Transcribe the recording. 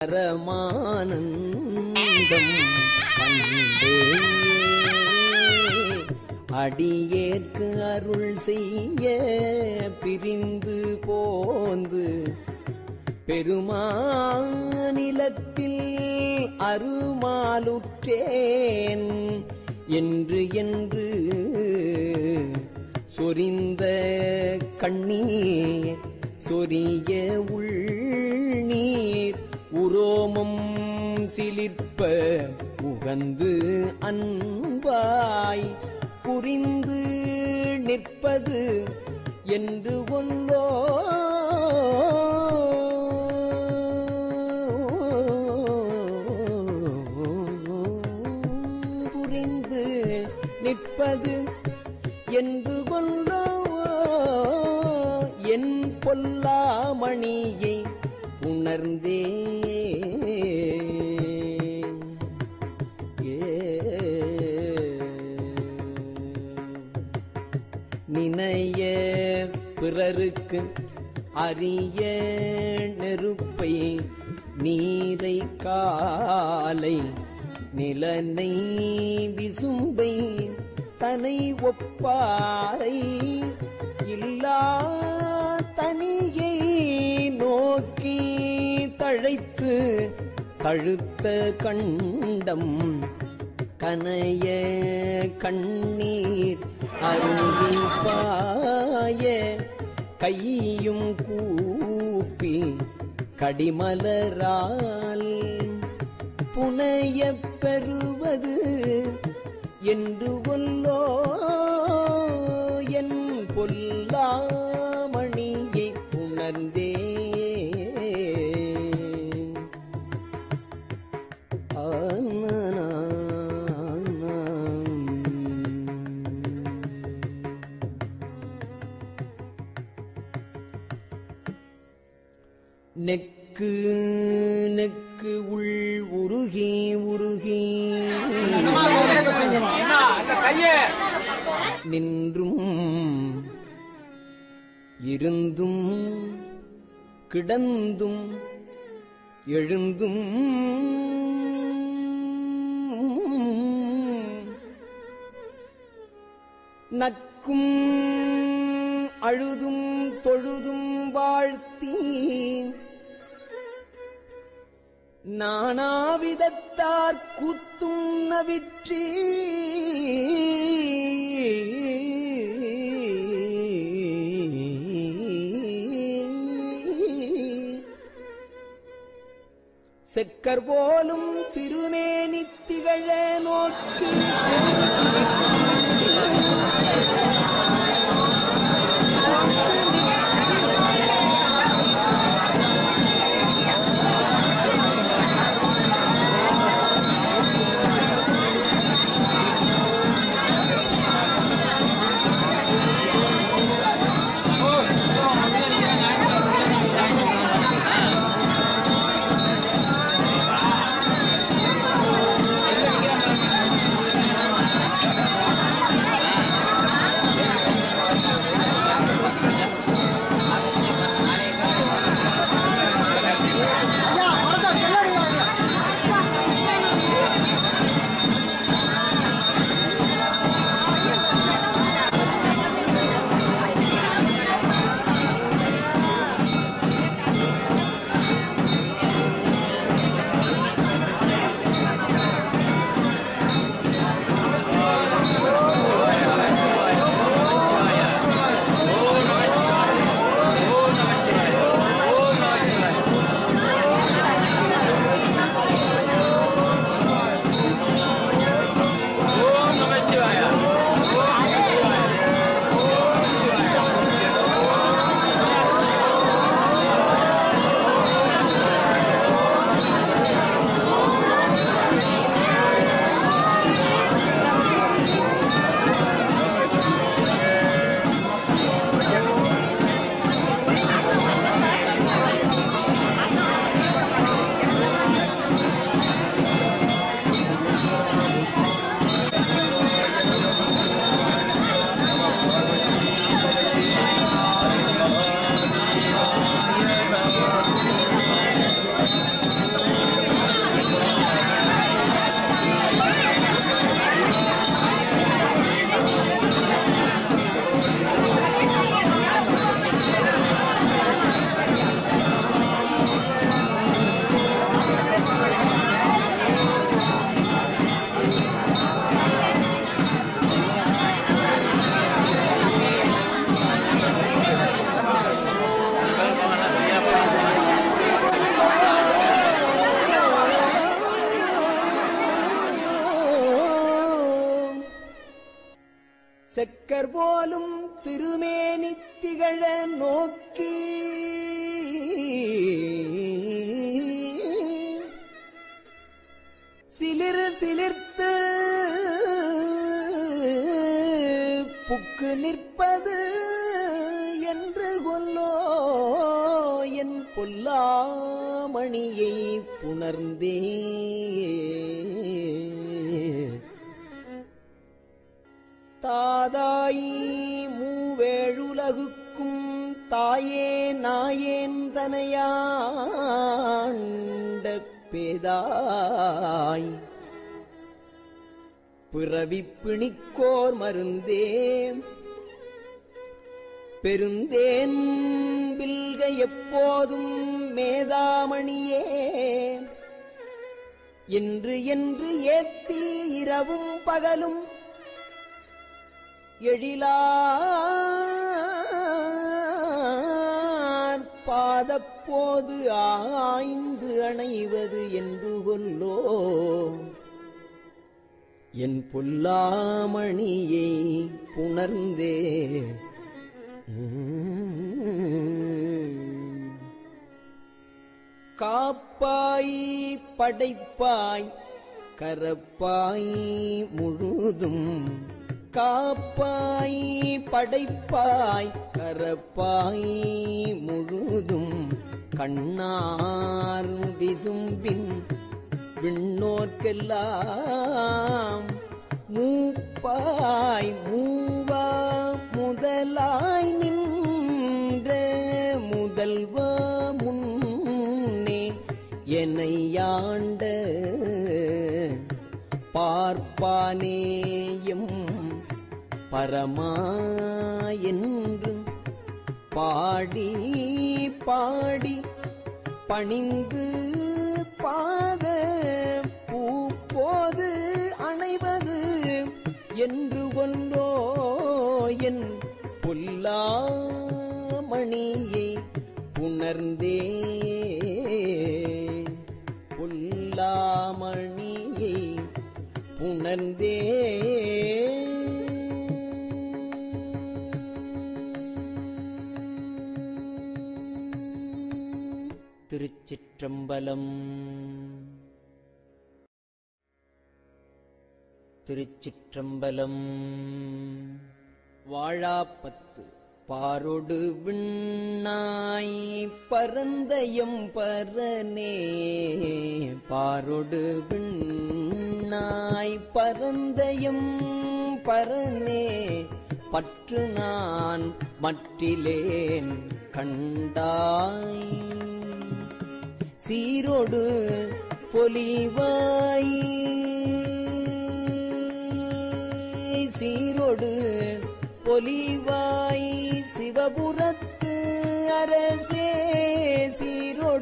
பரமானந்தம் கண்டே அடியேற்கு அருள் செய்ய பிரிந்து போந்து பெருமாநிலத்தில் அருமாலுற்றேன் என்று என்று சொரிந்த கண்ணீர் சொரிய உள்நீர் உரோமம் சிலிர்ப்ப உகந்து அன்பாய் புரிந்து நிற்பது என்று ஒன்றோ புரிந்து நிற்பது என்று கொண்டோ என் பொல்லாமணியை உணர்ந்தே நினைய பிறருக்கு அரிய நெருப்பை நீரை காலை நிலனை விசும்பை தனை ஒப்பாரை இல்லா தனியை நோக்கி தழைத்து தழுத்த கண்டம் கனைய கண்ணீர் அருகில் பாய கையும் கூப்பி கடிமலரால் புனையப் பெறுவது என்று கொல்லோ என் பொல்லாமணியை உணர்ந்தே நெக்கு நெக்கு உள் உருகி உருகி நின்றும் இருந்தும் கிடந்தும் எழுந்தும் நக்கும் அழுதும் தொழுதும் வாழ்த்தி நானாவிதத்தார் கூத்தும் நவிற்றி செக்கர் போலும் திருமேனி திகழ நோக்கி செக்கர் போலும் திருமேனி திகழ நோக்கி சிலிரு சிலிர்த்து புக்கு நிற்பது என்று கொல்லோ என் பொல்லாமணியை புணர்ந்தே தாதாயி மூவேழுலகுக்கும் தாயே நாயேன் தனையாண்ட பேதாய் பிறவி பிணிக்கோர் மருந்தே பெருந்தேன் பில்க எப்போதும் மேதாமணியே என்று என்று ஏத்தி இரவும் பகலும் எழிலார் பாதப்போது ஆய்ந்து அணைவது என்று கொல்லோ என் புல்லாமணியை புணர்ந்தே காப்பாய் படைப்பாய் கரப்பாய் முழுதும் காப்பாய் படைப்பாய் கரப்பாய் முழுதும் கண்ணார் விசும்பின் விண்ணோர்க்கெல்லாம் மூப்பாய் மூவா முதலாய் நின்ற முதல்வா முன்னே என்னையாண்ட பார்ப்பானேயும் பரமா என்று பாடி பாடி பணிந்து பாத பூப்போது அணைவது என்று கொண்டோ என் பொல்லாமணியை புணர்ந்தே பொல்லாமணியை புணர்ந்தே திருச்சிற்றம்பலம் திருச்சிற்றம்பலம் வாழாப்பத்து பாரொடு விண்ணாய் பரந்தயம் பரனே பாரொடு விண்ணாய் பரந்தயம் பரனே பற்று நான் மற்றிலேன் கண்டாய் சீரோடு பொலிவாய் சீரோடு பொலிவாய் சிவபுரத்து அரசே சீரோடு